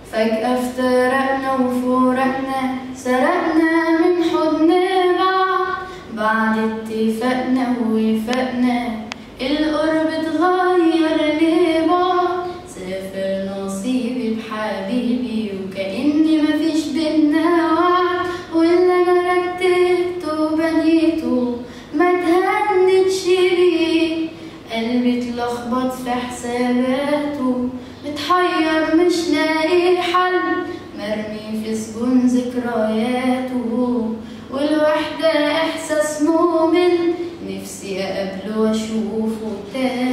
فجأة افترقنا وفرقنا سرقنا من حضن بعض بعد اتفاقنا ووفقنا القرب اتغير لبعض سافر نصيبي بحبيبي وكأني مفيش بينا وعد واللي انا رتبته وبنيته ما تهنتش بيه قلبي اتلخبط في حساباته متحير مش لاقي حل مرمي في سجون ذكرياته والوحدة إحساس مؤمن نفسي أقابله وأشوفه تاني